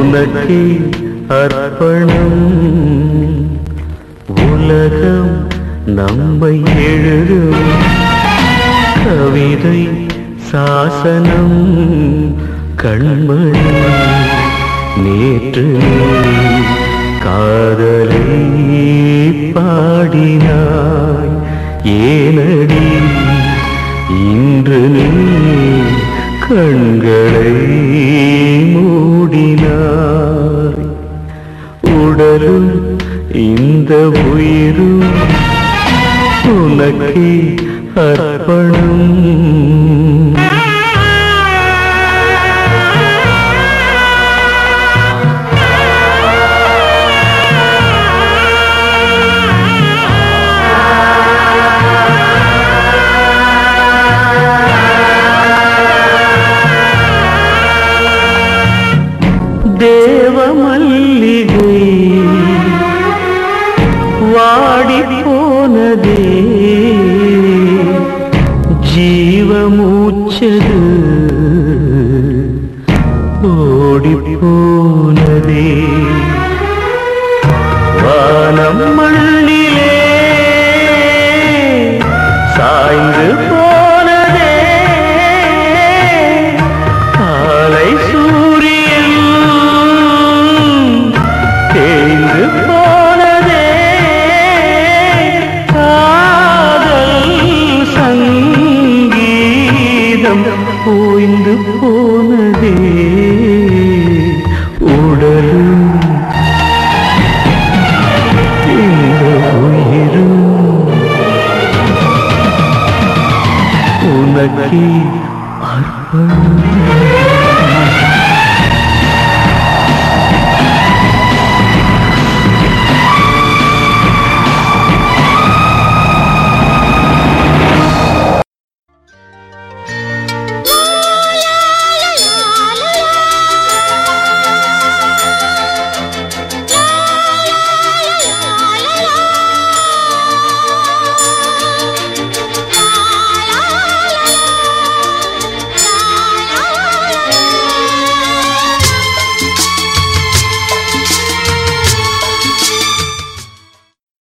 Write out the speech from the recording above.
உனக்கே அர்ப்பணம் உலகம் நம்மை எழுதும் கவிதை சாசனம் கண்மணி நேற்று நீ காதலை பாடினாய் ஏனடி இன்று நீ கண்களை மூடினாய் உடலும் இந்த உயிரும் உனக்கே அர்ப்பணம் தேவ மல்லிகை வாடி போனதே ஜீவ மூச்சது ஓடி போனதே வானம் மண்ணிலே சாய்ந்து போனதே காலை சூரியன் தேய்ந்து போனதே காதல் சங்கீதம் ஓய்ந்து போனதே உடலும் இந்த உயிரும் உனக்கே